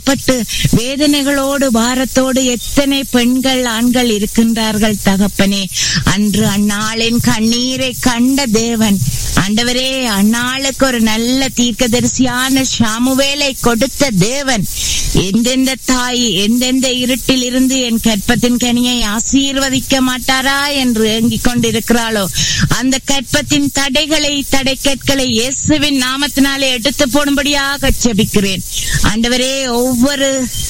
பட்டு வேதனைகளோடு பாரத்தோடு எத்தனை பெண்கள் ஆண்கள் இருக்கின்றார்கள் தகப்பனே அன்று அந்நாளின் கண்ணீரை கண்ட தேவன் ஆண்டவரே அந்நாளுக்கு ஒரு நல்ல தீர்க்கதரிசியான சாமுவேலை கொடுத்த தேவன் எந்தெந்த தாய் எந்தெந்த இருட்டில் இருந்து என் கற்பத்தின் கனியை ஆசீர்வதிக்க மாட்டாரா என்று ஏங்கிக் கொண்டிருக்கிறாளோ அந்த கற்பத்தின் தடைகளை தடைக்கற்களை இயேசுவின் நாமத்தினாலே எடுத்து போடும்படியாக செபிக்கிறேன் ஆண்டவரே ஒவ்வொரு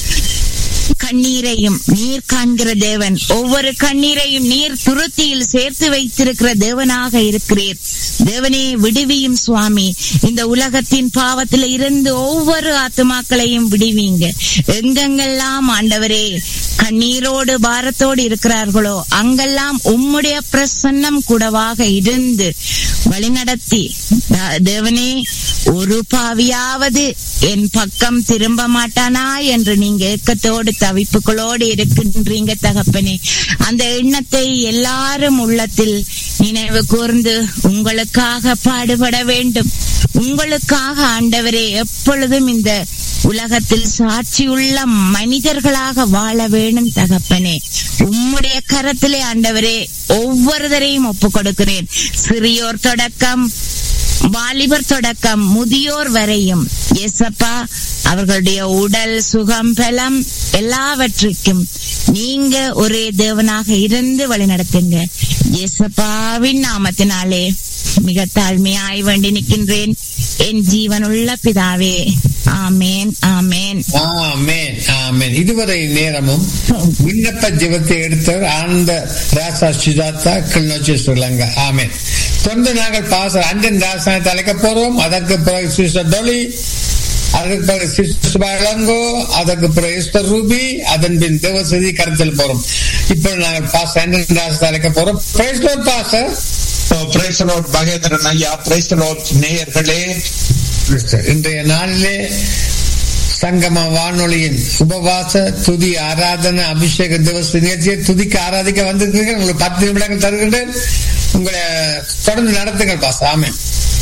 கண்ணீரையும் நீர் காண்கிற தேவன் ஒவ்வொரு கண்ணீரையும் நீர் துருத்தியில் சேர்த்து வைத்திருக்கிற தேவனாக இருக்கிறீர் தேவனே விடுவியும் சுவாமி இந்த உலகத்தின் பாவத்தில் இருந்து ஒவ்வொரு ஆத்துமாக்களையும் விடுவீங்க எங்கெங்கெல்லாம் ஆண்டவரே கண்ணீரோடு பாரத்தோடு இருக்கிறார்களோ அங்கெல்லாம் உம்முடைய பிரசன்னம் கூடவாக இருந்து வழிநடத்தி தா- தேவனே ஒரு பாவியாவது என் பக்கம் திரும்ப மாட்டானா என்று நீங்க ஏக்கத்தோடு தவிப்புகளோடு இருக்கின்றீங்க தகப்பனே அந்த எண்ணத்தை எல்லாரும் உள்ளத்தில் நினைவு கூர்ந்து உங்களுக்காக பாடுபட வேண்டும் உங்களுக்காக ஆண்டவரே எப்பொழுதும் இந்த உலகத்தில் சாட்சியுள்ள மனிதர்களாக வாழ வேணும் தகப்பனே உம்முடைய கரத்திலே ஆண்டவரே ஒவ்வொருவரையும் ஒப்புக் கொடுக்கிறேன் சிறியோர் தொடக்கம் வாலிபர் தொடக்கம் முதியோர் வரையும் எசப்பா அவர்களுடைய உடல் சுகம் பலம் எல்லாவற்றுக்கும் நீங்க ஒரே தேவனாக இருந்து வழி நடத்துங்க எசப்பாவின் நாமத்தினாலே மிக தாழ்மையாய் வேண்டி நிற்கின்றேன் என் ஜீவனுள்ள பிதாவே ஆமேன் ஆமேன் ஆமென் ஆமென் இதுவரை நேரமும் விண்ணப்ப ஜெபத்தை எடுத்தவர் ஆனந்த ராசா சுஜாதா கிளிநொச்சி ஸ்ரீலங்கா ஆமென் தொடர்ந்து நாங்கள் பாச அண்டன் ராசாயத்தை அழைக்க போறோம் அதற்கு பிறகு சிஸ்டர் டொலி அதற்கு பிறகு சிஸ்டர் இளங்கோ அதற்கு பிறகு சிஸ்டர் ரூபி அதன் பின் தேவசதி கருத்தில் போறோம் இப்போ நாங்கள் பாச அண்டன் ராசத்தை அழைக்க போறோம் பாச பிரைசலோட் மகேந்திரன் ஐயா பிரைசலோட் நேயர்களே இன்றைய நாளிலே சங்கம வானொலியின் உபவாச துதி ஆராதனை அபிஷேக திவச நிகழ்ச்சியை துதிக்க ஆராதிக்க வந்திருக்கீங்க உங்களுக்கு பத்து நிமிடங்கள் தருகின்றேன் உங்களை தொடர்ந்து நடத்துங்கள் பாஸ் ஆமென்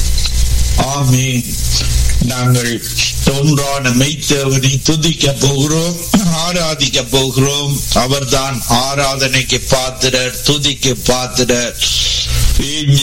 ஆமென் நாங்கள் தோன்றான மெய்த்தேவனை துதிக்க போகிறோம் ஆராதிக்க போகிறோம் அவர்தான் ஆராதனைக்கு பாத்திரர் துதிக்கு பாத்திரர்